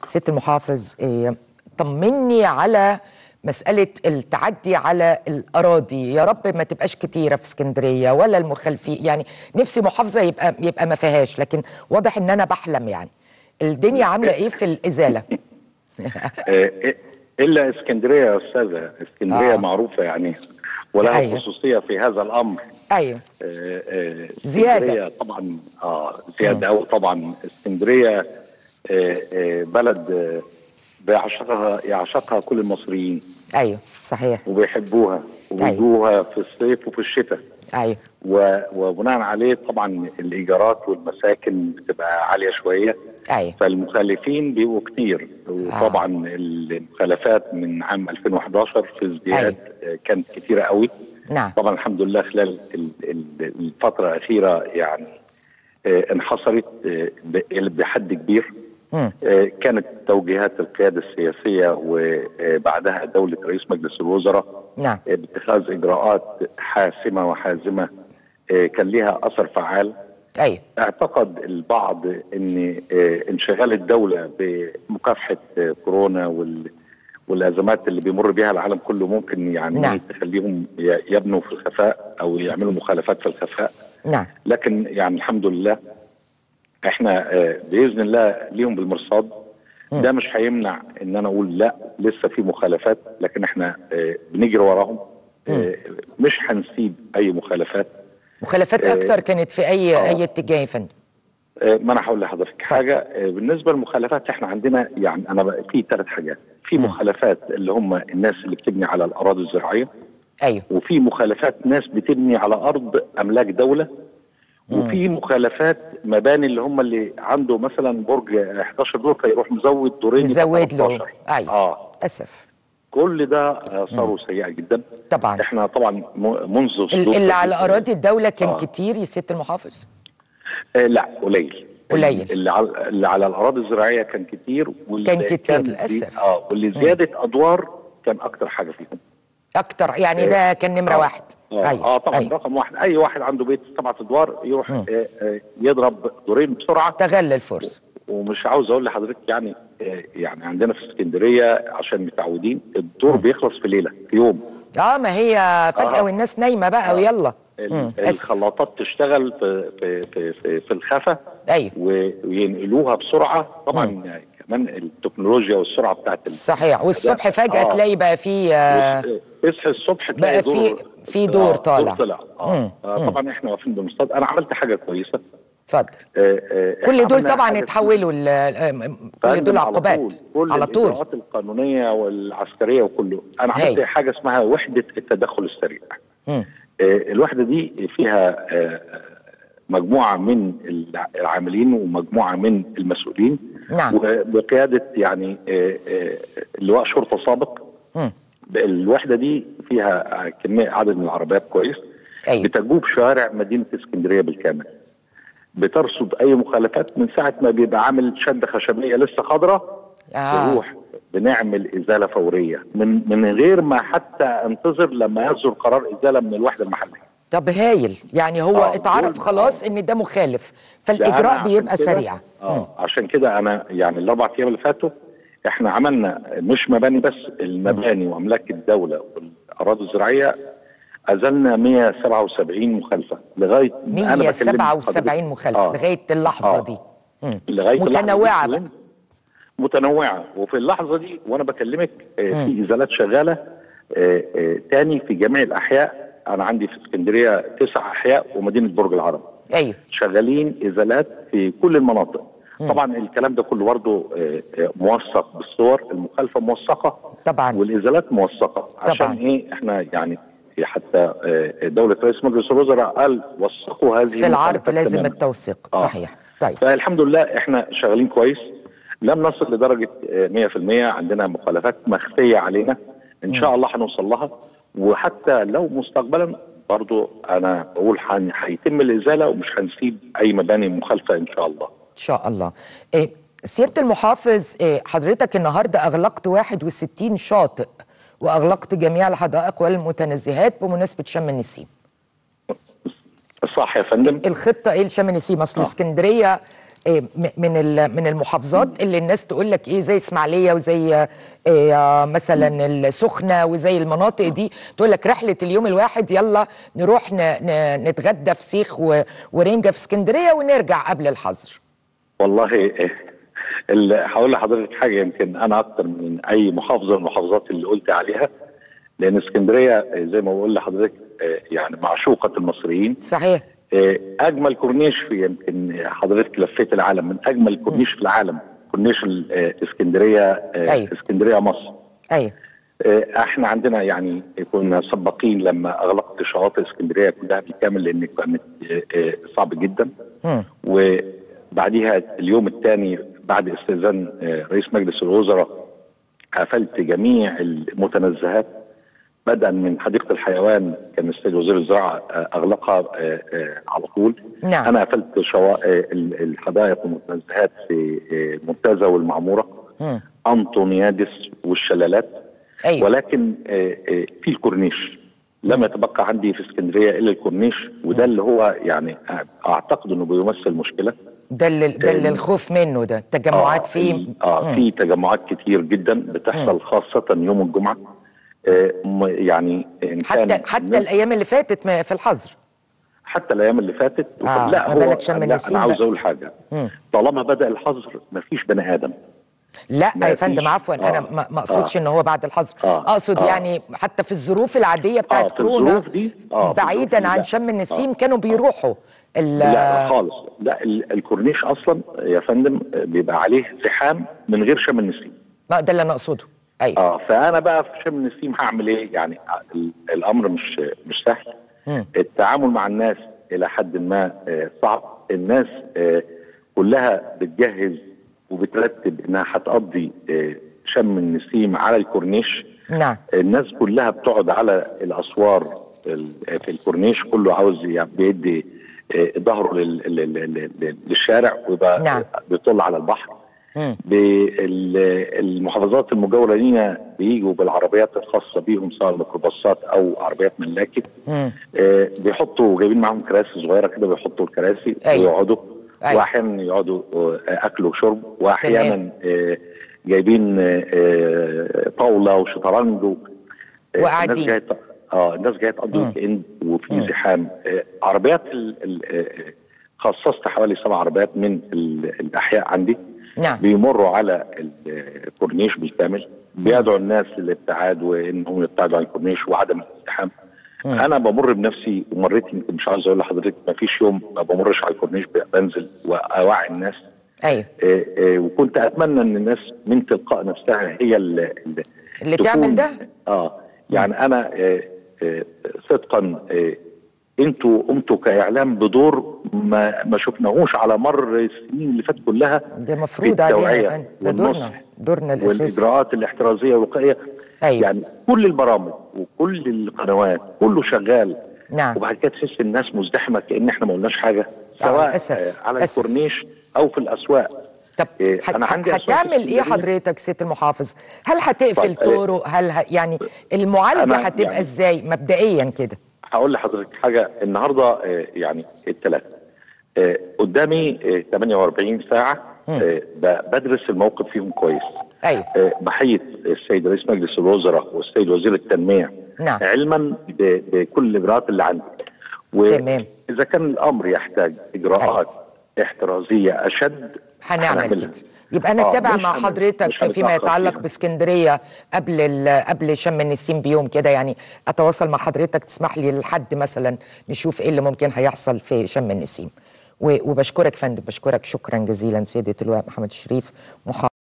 ست المحافظ إيه طمني على مسألة التعدي على الأراضي يا رب ما تبقاش كتيرة في اسكندرية ولا المخالفين يعني نفسي محافظة يبقى يبقى ما فيهاش لكن واضح إن أنا بحلم يعني الدنيا عاملة إيه في الإزالة؟ آه، الا اسكندريه يا استاذه اسكندريه آه. آه. معروفه يعني ولها أيوة. أيوة. خصوصيه في هذا الامر أيوه آه، آه، زيادة. اسكندرية طبعا اه زياده قوي طبعا اسكندريه آه، آه، بلد آه، بيعشقها يعشقها كل المصريين أيوه صحيح وبيحبوها وبيجوها في الصيف وفي الشتاء أيوه و- وبناء عليه طبعا الايجارات والمساكن بتبقى عاليه شويه أيوه فالمخالفين بيبقوا كتير وطبعا المخالفات من عام 2011 في ازدياد آه، كانت كتيره قوي نعم طبعا الحمد لله خلال ال- ال- الفتره الاخيره يعني آه، انحصرت آه، ب- بحد كبير مم. آه، كانت توجيهات القياده السياسيه وبعدها دوله رئيس مجلس الوزراء نعم آه، باتخاذ اجراءات حاسمه وحازمه آه، كان لها اثر فعال أيوه اعتقد البعض ان آه، انشغال الدوله بمكافحه آه، كورونا وال والازمات اللي بيمر بيها العالم كله ممكن يعني نعم. تخليهم ي- يبنوا في الخفاء او يعملوا مخالفات في الخفاء نعم لكن يعني الحمد لله احنا آه، باذن الله ليهم بالمرصاد ده مش هيمنع ان انا اقول لا لسه في مخالفات لكن احنا آه، بنجري وراهم آه، مش هنسيب اي مخالفات مخالفات آه، أكتر كانت في أي آه. أي اتجاه يا فندم آه، ما انا هقول لحضرتك حاجه آه، بالنسبه للمخالفات احنا عندنا يعني انا بقى في ثلاث حاجات في مخالفات اللي هم الناس اللي بتبني على الاراضي الزراعيه أيوه وفي مخالفات ناس بتبني على ارض املاك دوله وفي مخالفات مباني اللي هم اللي عنده مثلا برج 11 دور فيروح مزود دورين يبقى مزود له 13. أيوه اه أسف كل ده اثاره سيئه جدا طبعا احنا طبعا م- منذ ال- صدور اللي على تكليف- أراضي الدولة كان آه. كتير يا ست المحافظ آه لا قليل قليل. اللي على, اللي على الاراضي الزراعيه كان كتير واللي كان كتير زي- للأسف. اه واللي زياده ادوار كان اكتر حاجه فيهم أكتر يعني ده كان نمرة آه. واحد اه, آه طبعا أيوه. رقم واحد اي واحد عنده بيت سبعة ادوار يروح آه آه يضرب دورين بسرعه استغل الفرصة ومش عاوز اقول لحضرتك يعني آه يعني عندنا في اسكندريه عشان متعودين الدور بيخلص في ليله في يوم اه ما هي فجأة آه. والناس نايمة بقى ويلا ال- مم، آسف. الخلاطات تشتغل في في في في, في الخفا أيوه و- وينقلوها بسرعه طبعا يعني كمان التكنولوجيا والسرعه بتاعت ال- صحيح والصبح فجأة آه. تلاقي بقى في آه وس- تصحي الصبح بقى تلاقي في- في دور آه، طالع. دور طلع اه آه، طبعا احنا واقفين بالمصطاد انا عملت حاجه كويسه اتفضل آه، آه، كل إحنا دول عملنا طبعا حاجة اتحولوا ل- آه، كل فندم دول على عقوبات طول. كل على طول الاجراءات القانونيه والعسكريه وكله انا عملت هاي. حاجه اسمها وحده التدخل السريع مم. آه، الوحده دي فيها آه، مجموعه من الع- العاملين ومجموعه من المسؤولين نعم. وبقياده يعني آه، آه، لواء شرطه سابق مم. الوحده دي فيها كميه عدد من العربيات كويس أيوه. بتجوب شوارع مدينه اسكندريه بالكامل بترصد اي مخالفات من ساعه ما بيبقى عامل شده خشبيه لسه خضراء آه. تروح بنعمل ازاله فوريه من من غير ما حتى انتظر لما يصدر قرار ازاله من الوحده المحليه طب هايل يعني هو آه، اتعرف دول- خلاص ان ده مخالف ده أنا فالاجراء عشان بيبقى كده- سريع اه عشان كده انا يعني الاربع ايام اللي فاتوا احنا عملنا مش مباني بس المباني واملاك الدوله والاراضي الزراعيه ازلنا 177 مخالفه لغايه ما أنا بكلمك 177 حضرتك. مخالفه آه. لغايه اللحظه آه. دي مم. لغايه اللحظة دي متنوعه بقى كمان متنوعه وفي اللحظه دي وانا بكلمك آه، في ازالات شغاله آه، آه، تاني في جميع الاحياء انا عندي في اسكندريه تسع احياء ومدينه برج العرب ايوه شغالين ازالات في كل المناطق طبعا الكلام ده كله برضه آه، آه، موثق بالصور المخالفه موثقه طبعا والازالات موثقه عشان طبعاً. ايه احنا يعني حتى آه، دوله رئيس مجلس الوزراء قال وثقوا هذه في العرض المخالفات لازم تماماً. التوثيق آه. صحيح طيب فالحمد لله احنا شغالين كويس لم نصل لدرجه آه، 100% عندنا مخالفات مخفيه علينا ان شاء الله هنوصل لها وحتى لو مستقبلا برضو انا بقول هن- هيتم الازاله ومش هنسيب اي مباني مخالفه ان شاء الله ان شاء الله إيه سياده المحافظ إيه حضرتك النهارده اغلقت 61 شاطئ واغلقت جميع الحدائق والمتنزهات بمناسبه شم النسيم صح يا فندم الخطه ايه لشم النسيم اصل آه. اسكندريه إيه م- من ال- من المحافظات اللي الناس تقول لك ايه زي اسماعيليه وزي إيه مثلا السخنه وزي المناطق دي تقول لك رحله اليوم الواحد يلا نروح ن- ن- نتغدى فسيخ و- ورنجه في اسكندريه ونرجع قبل الحظر والله إيه، ال- هقول لحضرتك حاجه يمكن انا اكتر من اي محافظه من المحافظات اللي قلت عليها لان اسكندريه آه، زي ما بقول لحضرتك آه، يعني معشوقه المصريين صحيح آه، اجمل كورنيش في يمكن حضرتك لفيت العالم من اجمل كورنيش في العالم كورنيش ال- آه، اسكندريه آه، أيوة. اسكندريه مصر ايوه آه، احنا عندنا يعني كنا سباقين لما اغلقت شواطئ اسكندريه كلها بالكامل لان كانت آه، آه، صعب جدا مم. وبعديها اليوم الثاني بعد استئذان آه، رئيس مجلس الوزراء قفلت جميع المتنزهات بدءا من حديقه الحيوان كان السيد وزير الزراعه آه، اغلقها آه، آه، على طول نعم. انا قفلت شوا... آه، ال- الحدائق والمتنزهات في آه، المنتزه والمعموره مم. انطونيادس والشلالات أيوة. ولكن آه، آه، في الكورنيش لم يتبقى عندي في اسكندريه الا الكورنيش وده اللي هو يعني اعتقد انه بيمثل مشكله ده اللي ده اللي الخوف منه ده التجمعات فيه ال- اه في تجمعات كتير جدا بتحصل خاصه يوم الجمعه آه م- يعني إن كان حتى حتى الناس- الايام اللي فاتت ما- في الحظر حتى الايام اللي فاتت آه، لا ما هو بالك شم لا النسيم انا عاوز بقى. اقول حاجه مم. طالما بدا الحظر مفيش بني ادم لا ما يا فندم فيش. عفوا انا آه. ما ما اقصدش آه. ان هو بعد الحظر آه. اقصد آه. يعني حتى في الظروف العاديه بتاعت آه، في كورونا الظروف دي- آه، في الظروف بعيدا دي عن لا. شم النسيم كانوا بيروحوا ال- لا خالص لا ال- الكورنيش اصلا يا فندم بيبقى عليه زحام من غير شم النسيم ما ده اللي انا اقصده ايوه اه فانا بقى في شم النسيم هعمل ايه يعني ال- الامر مش مش سهل مم. التعامل مع الناس الى حد ما آه، صعب الناس آه، كلها بتجهز وبترتب انها هتقضي آه، شم النسيم على الكورنيش نعم الناس كلها بتقعد على الاسوار ال- في الكورنيش كله عاوز يعني بيدي آه، ظهره لل- لل- لل- لل- للشارع ويبقى نعم. بيطل على البحر مم. بالمحافظات المجاوره لينا بيجوا بالعربيات الخاصه بيهم سواء الميكروباصات او عربيات ملاكي مم. آه، بيحطوا جايبين معاهم كراسي صغيره كده بيحطوا الكراسي أيوة. ويقعدوا أيوة. واحيانا يقعدوا آه، اكل وشرب واحيانا آه، جايبين آه، آه، طاوله وشطرنج و- آه، وقاعدين. الناس جايه ت- اه الناس جايه تقضي مم. ويك اند وفي زحام آه، عربيات ال- ال- آه، خصصت حوالي سبع عربيات من ال- الاحياء عندي نعم بيمروا على الكورنيش بالكامل بيدعوا الناس للابتعاد وانهم يبتعدوا عن الكورنيش وعدم الازدحام انا بمر بنفسي ومريت يمكن مش عاوز اقول لحضرتك ما فيش يوم ما بمرش على الكورنيش بنزل واوعي الناس ايوه آه، آه، وكنت اتمنى ان الناس من تلقاء نفسها هي اللي, اللي تكون- تعمل ده؟ اه يعني انا آه، آه، صدقا آه، انتوا قمتوا كاعلام بدور ما ما شفناهوش على مر السنين اللي فاتت كلها ده في مفروض علينا يا التوعية فندم ده دورنا والنصح دورنا الاساسي والاجراءات الاحترازيه والوقائيه أيوة. يعني كل البرامج وكل القنوات كله شغال نعم. وبعد كده تحس الناس مزدحمه كان احنا ما قلناش حاجه آه، سواء للأسف. آه، على للأسف. الكورنيش او في الاسواق طب إيه، هت- أنا عندي أسواق هتعمل ايه اسكندرية. حضرتك سياده المحافظ؟ هل هتقفل طيب، إيه. طرق؟ هل ه... يعني المعالجه أنا هتبقى يعني- ازاي مبدئيا كده؟ هقول لحضرتك حاجه النهارده آه، يعني الثلاث قدامي آه، 48 ساعه آه، ب- بدرس الموقف فيهم كويس ايوه آه، بحيي السيد رئيس مجلس الوزراء والسيد وزير التنميه نعم. علما ب- بكل الاجراءات اللي عندي تمام. واذا كان الامر يحتاج اجراءات احترازيه اشد هنعمل هنعملها. كده يبقى آه، نتابع مش مع هن- حضرتك مش فيما هنتأخر يتعلق فيها. باسكندريه قبل ال- قبل شم النسيم بيوم كده يعني اتواصل مع حضرتك تسمح لي لحد مثلا نشوف ايه اللي ممكن هيحصل في شم النسيم و- وبشكرك فندم بشكرك شكرا جزيلا سياده اللواء محمد الشريف محافظ